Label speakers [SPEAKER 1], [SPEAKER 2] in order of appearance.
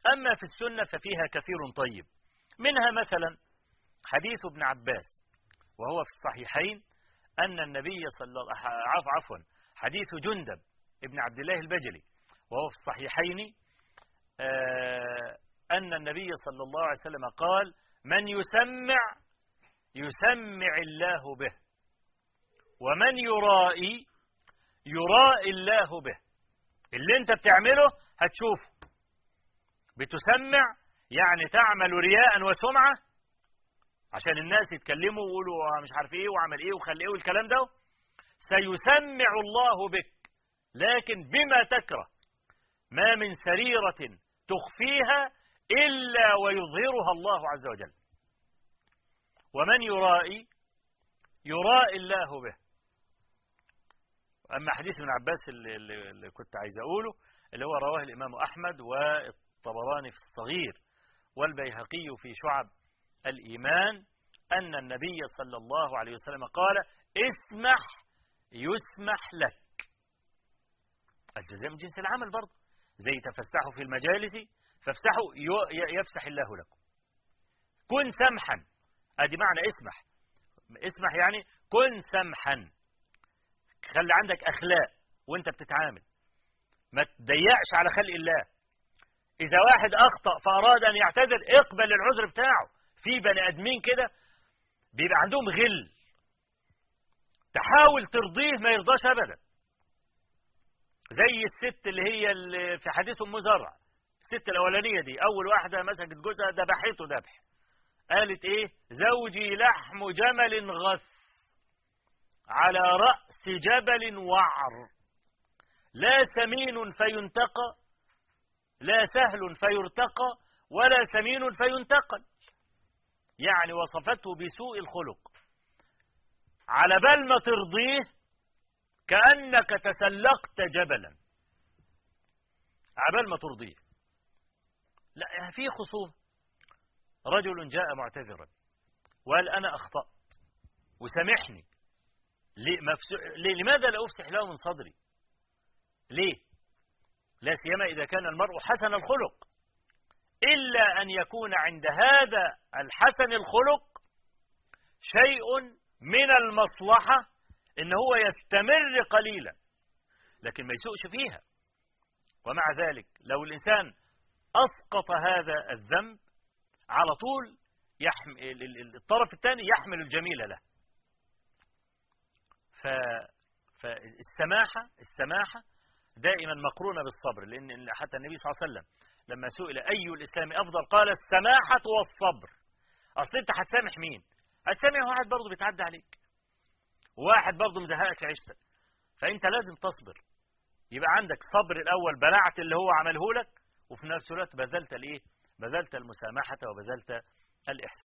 [SPEAKER 1] أما في السنة ففيها كثير طيب منها مثلا حديث ابن عباس وهو في الصحيحين أن النبي صلى الله عفوا عفوا حديث جندب ابن عبد الله البجلي وهو في الصحيحين أن النبي صلى الله عليه وسلم قال من يسمع يسمع الله به ومن يرائي يرائي الله به اللي انت بتعمله هتشوفه بتسمع يعني تعمل رياء وسمعة عشان الناس يتكلموا ويقولوا مش عارف ايه وعمل ايه وخلي ايه والكلام ده سيسمع الله بك لكن بما تكره ما من سريرة تخفيها إلا ويظهرها الله عز وجل ومن يرائي يرائي الله به أما حديث ابن عباس اللي, اللي كنت عايز أقوله اللي هو رواه الإمام أحمد والطبراني في الصغير والبيهقي في شعب الإيمان أن النبي صلى الله عليه وسلم قال اسمح يسمح لك الجزاء من جنس العمل برضه زي تفسحوا في المجالس فافسحوا يفسح الله لكم كن سمحا ادي معنى اسمح اسمح يعني كن سمحا خلي عندك اخلاق وانت بتتعامل ما تضيقش على خلق الله اذا واحد اخطا فاراد ان يعتذر اقبل العذر بتاعه في بني ادمين كده بيبقى عندهم غل تحاول ترضيه ما يرضاش ابدا زي الست اللي هي اللي في حديث ام زرع الست الاولانيه دي اول واحده مسكت جوزها ذبحته ذبح قالت ايه زوجي لحم جمل غث على راس جبل وعر لا سمين فينتقى لا سهل فيرتقى ولا سمين فينتقل يعني وصفته بسوء الخلق على بال ما ترضيه كأنك تسلقت جبلا عبال ما ترضيه لا في خصوم رجل جاء معتذرا وقال أنا أخطأت وسامحني لماذا لا أفسح له من صدري ليه لا سيما إذا كان المرء حسن الخلق إلا أن يكون عند هذا الحسن الخلق شيء من المصلحة إن هو يستمر قليلا لكن ما يسوقش فيها ومع ذلك لو الإنسان أسقط هذا الذنب على طول يحمل الطرف الثاني يحمل الجميل له ف فالسماحة السماحة دائما مقرونة بالصبر لأن حتى النبي صلى الله عليه وسلم لما سئل أي الإسلام أفضل قال السماحة والصبر أصل أنت هتسامح مين هتسامح واحد برضه بيتعدى عليك وواحد برضه مزهقك في عيشتك فأنت لازم تصبر يبقى عندك صبر الأول بلعت اللي هو عمله لك وفي نفس الوقت بذلت الإيه بذلت المسامحة وبذلت الإحسان